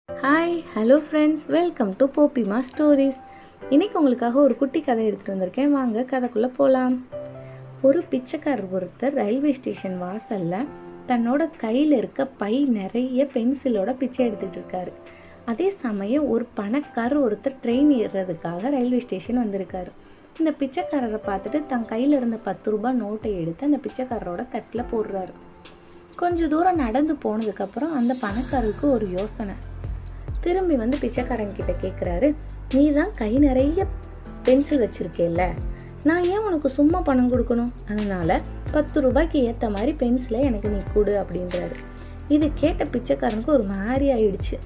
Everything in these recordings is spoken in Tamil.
hi hello friends welcome to Poppima stories இன்னைக்கு உங்களுக்காக ஒரு குட்டி கதை எடுத்துகிட்டு வந்திருக்கேன் வாங்க கதைக்குள்ளே போகலாம் ஒரு பிச்சைக்காரர் ஒருத்தர் ரயில்வே ஸ்டேஷன் வாசலில் தன்னோட கையில் இருக்க பை நிறைய பென்சிலோட பிச்சை எடுத்துகிட்டு இருக்காரு அதே சமயம் ஒரு பணக்காரர் ஒருத்தர் ட்ரெயின் ஏறுறதுக்காக ரயில்வே ஸ்டேஷன் வந்திருக்காரு இந்த பிச்சைக்காரரை பார்த்துட்டு தன் கையில் இருந்த பத்து ரூபாய் நோட்டை எடுத்து அந்த பிச்சைக்காரரோட தட்டில் போடுறாரு கொஞ்ச தூரம் நடந்து போனதுக்கப்புறம் அந்த பணக்காரருக்கு ஒரு யோசனை திரும்பி வந்து பிச்சைக்காரன் கிட்ட கேட்குறாரு நீ தான் கை நிறைய பென்சில் வச்சிருக்கேல்ல நான் ஏன் உனக்கு சும்மா பணம் கொடுக்கணும் அதனால பத்து ரூபாய்க்கு ஏற்ற மாதிரி பென்சிலை எனக்கு நீ கொடு அப்படின்றாரு இது கேட்ட பிச்சைக்காரனுக்கு ஒரு மாதிரி ஆயிடுச்சு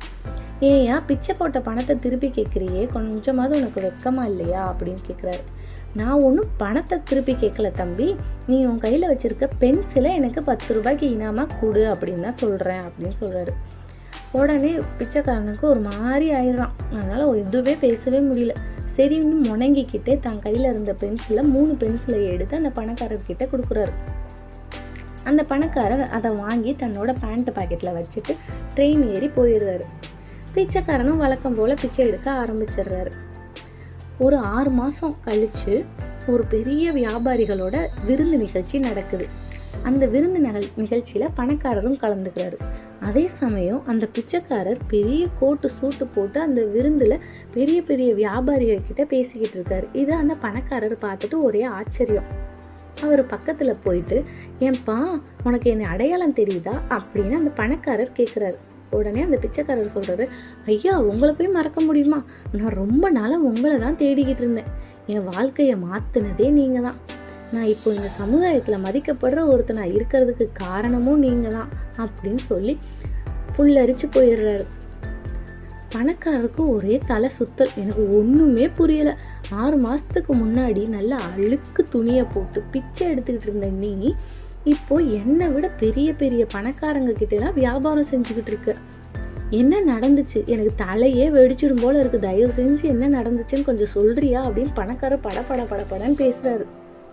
ஏயா பிச்சை போட்ட பணத்தை திருப்பி கேட்குறியே கொஞ்சமாவது உனக்கு வெக்கமா இல்லையா அப்படின்னு கேட்குறாரு நான் ஒன்றும் பணத்தை திருப்பி கேட்கல தம்பி நீ உன் கையில் வச்சிருக்க பென்சிலை எனக்கு பத்து ரூபாய்க்கு இனாமா கொடு அப்படின்னு தான் சொல்கிறேன் அப்படின்னு சொல்கிறாரு உடனே பிச்சைக்காரனுக்கு ஒரு மாதிரி ஆயிடுறான் அதனால எதுவுமே பேசவே முடியல சரின்னு முணங்கிக்கிட்டே தன் கையில இருந்த பென்சிலை மூணு பென்சிலை எடுத்து அந்த பணக்காரர்கிட்ட கொடுக்குறாரு அந்த பணக்காரர் அதை வாங்கி தன்னோட பேண்ட் பாக்கெட்ல வச்சுட்டு ட்ரெயின் ஏறி போயிடுறாரு பிச்சைக்காரனும் வழக்கம் போல பிச்சை எடுக்க ஆரம்பிச்சிடுறாரு ஒரு ஆறு மாசம் கழிச்சு ஒரு பெரிய வியாபாரிகளோட விருந்து நிகழ்ச்சி நடக்குது அந்த விருந்து நிகழ் நிகழ்ச்சியில பணக்காரரும் கலந்துக்கிறாரு அதே சமயம் அந்த பிச்சைக்காரர் பெரிய கோட்டு சூட்டு போட்டு அந்த விருந்துல பெரிய பெரிய வியாபாரிகள் கிட்ட பேசிக்கிட்டு இருக்காரு இதை அந்த பணக்காரர் பார்த்துட்டு ஒரே ஆச்சரியம் அவர் பக்கத்துல போயிட்டு ஏன்பா உனக்கு என்ன அடையாளம் தெரியுதா அப்படின்னு அந்த பணக்காரர் கேட்குறாரு உடனே அந்த பிச்சைக்காரர் சொல்றாரு ஐயா உங்களை போய் மறக்க முடியுமா நான் ரொம்ப நாளா உங்களை தான் தேடிக்கிட்டு இருந்தேன் என் வாழ்க்கையை மாத்துனதே நீங்க தான் நான் இப்போ இந்த சமுதாயத்துல மதிக்கப்படுற ஒருத்தனா இருக்கிறதுக்கு காரணமும் நீங்க தான் அப்படின்னு சொல்லி புல்லரிச்சு போயிடுறாரு பணக்காரருக்கு ஒரே தலை சுத்தல் எனக்கு ஒண்ணுமே புரியல ஆறு மாசத்துக்கு முன்னாடி நல்ல அழுக்கு துணியை போட்டு பிச்சை எடுத்துக்கிட்டு இருந்த நீ இப்போ என்னை விட பெரிய பெரிய பணக்காரங்க கிட்ட எல்லாம் வியாபாரம் செஞ்சுக்கிட்டு இருக்க என்ன நடந்துச்சு எனக்கு தலையே வெடிச்சிடும் போல இருக்கு தயவு செஞ்சு என்ன நடந்துச்சுன்னு கொஞ்சம் சொல்றியா அப்படின்னு பணக்காரர் பட பட பட படன்னு பேசுறாரு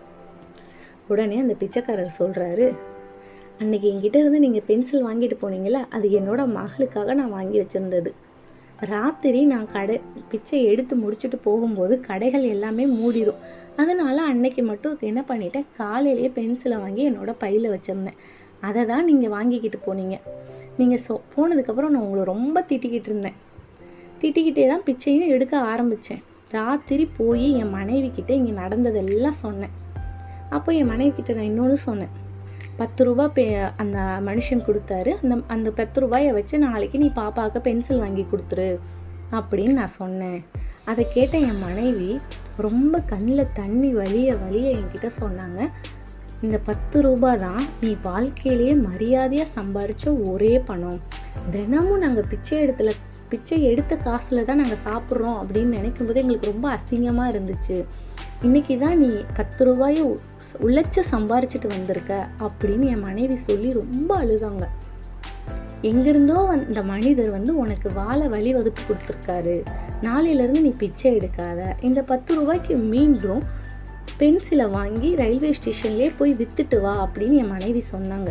உடனே அந்த பிச்சைக்காரர் சொல்றாரு அன்னைக்கு என்கிட்ட இருந்து நீங்க பென்சில் வாங்கிட்டு போனீங்களா அது என்னோட மகளுக்காக நான் வாங்கி வச்சிருந்தது ராத்திரி நான் கடை பிச்சை எடுத்து முடிச்சுட்டு போகும்போது கடைகள் எல்லாமே மூடிடும் அதனால அன்னைக்கு மட்டும் என்ன பண்ணிட்டேன் காலையிலேயே பென்சிலை வாங்கி என்னோட பையில வச்சிருந்தேன் அதை தான் நீங்க வாங்கிக்கிட்டு போனீங்க நீங்க சொ போனதுக்கப்புறம் நான் உங்களை ரொம்ப திட்டிக்கிட்டு இருந்தேன் திட்டிக்கிட்டே தான் பிச்சையும் எடுக்க ஆரம்பிச்சேன் ராத்திரி போய் என் மனைவி கிட்ட இங்க நடந்ததெல்லாம் சொன்னேன் அப்போ என் மனைவி கிட்ட நான் இன்னொன்று சொன்னேன் பத்து ரூபா பே அந்த மனுஷன் கொடுத்தாரு அந்த அந்த பத்து ரூபாயை வச்சு நாளைக்கு நீ பாப்பாவுக்கு பென்சில் வாங்கி கொடுத்துரு அப்படின்னு நான் சொன்னேன் அதை கேட்ட என் மனைவி ரொம்ப கண்ணில் தண்ணி வலிய வலிய என்கிட்ட சொன்னாங்க இந்த பத்து ரூபா தான் நீ வாழ்க்கையிலேயே மரியாதையாக சம்பாரிச்ச ஒரே பணம் தினமும் நாங்கள் பிச்சை இடத்துல பிச்சை எடுத்த காசுல தான் நாங்கள் சாப்பிட்றோம் அப்படின்னு நினைக்கும் போது எங்களுக்கு ரொம்ப அசிங்கமாக இருந்துச்சு இன்னைக்கு தான் நீ பத்து ரூபாயை உழைச்சு சம்பாரிச்சிட்டு வந்திருக்க அப்படின்னு என் மனைவி சொல்லி ரொம்ப அழுதாங்க எங்கிருந்தோ இந்த மனிதர் வந்து உனக்கு வாழ வழி வகுத்து கொடுத்துருக்காரு நாளையிலேருந்து நீ பிச்சை எடுக்காத இந்த பத்து ரூபாய்க்கு மீண்டும் பென்சிலை வாங்கி ரயில்வே ஸ்டேஷன்லேயே போய் வித்துட்டு வா அப்படின்னு என் மனைவி சொன்னாங்க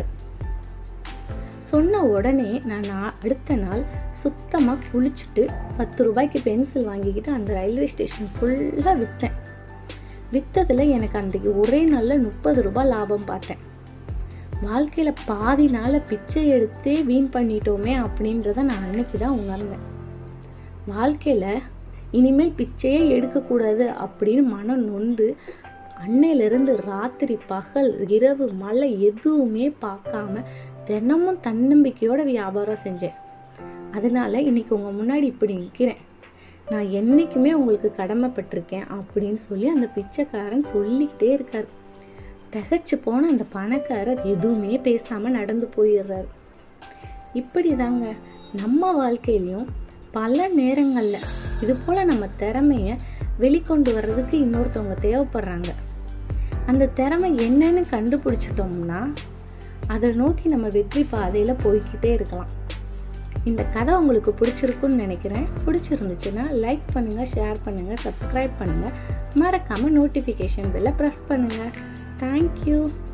சொன்ன உடனே நான் அடுத்த நாள் சுத்தமாக குளிச்சுட்டு பத்து ரூபாய்க்கு பென்சில் வாங்கிக்கிட்டு அந்த ரயில்வே ஸ்டேஷன் ஃபுல்லாக விற்றேன் விற்றதில் எனக்கு அன்றைக்கு ஒரே நாளில் முப்பது ரூபாய் லாபம் பார்த்தேன் வாழ்க்கையில் பாதி நாளை பிச்சை எடுத்தே வீண் பண்ணிட்டோமே அப்படின்றத நான் அன்னைக்கு தான் உணர்ந்தேன் வாழ்க்கையில் இனிமேல் பிச்சையே எடுக்கக்கூடாது அப்படின்னு மனம் நொந்து அன்னையிலிருந்து ராத்திரி பகல் இரவு மழை எதுவுமே பார்க்காம தினமும் தன்னம்பிக்கையோட வியாபாரம் செஞ்சேன் அதனால இன்னைக்கு உங்க முன்னாடி இப்படி நிற்கிறேன் நான் என்னைக்குமே உங்களுக்கு கடமைப்பட்டிருக்கேன் அப்படின்னு சொல்லி அந்த பிச்சைக்காரன் சொல்லிக்கிட்டே இருக்காரு தகச்சு போன அந்த பணக்காரர் எதுவுமே பேசாம நடந்து போயிடுறாரு இப்படி தாங்க நம்ம வாழ்க்கையிலையும் பல நேரங்கள்ல இது போல நம்ம திறமைய வெளிக்கொண்டு வர்றதுக்கு இன்னொருத்தவங்க தேவைப்படுறாங்க அந்த திறமை என்னன்னு கண்டுபிடிச்சிட்டோம்னா அதை நோக்கி நம்ம வெற்றி பாதையில போய்கிட்டே இருக்கலாம் இந்த கதை உங்களுக்கு பிடிச்சிருக்குன்னு நினைக்கிறேன் பிடிச்சிருந்துச்சுன்னா லைக் பண்ணுங்க ஷேர் பண்ணுங்க சப்ஸ்கிரைப் பண்ணுங்க மறக்காம நோட்டிஃபிகேஷன் பெல்லை ப்ரெஸ் பண்ணுங்க தேங்க்யூ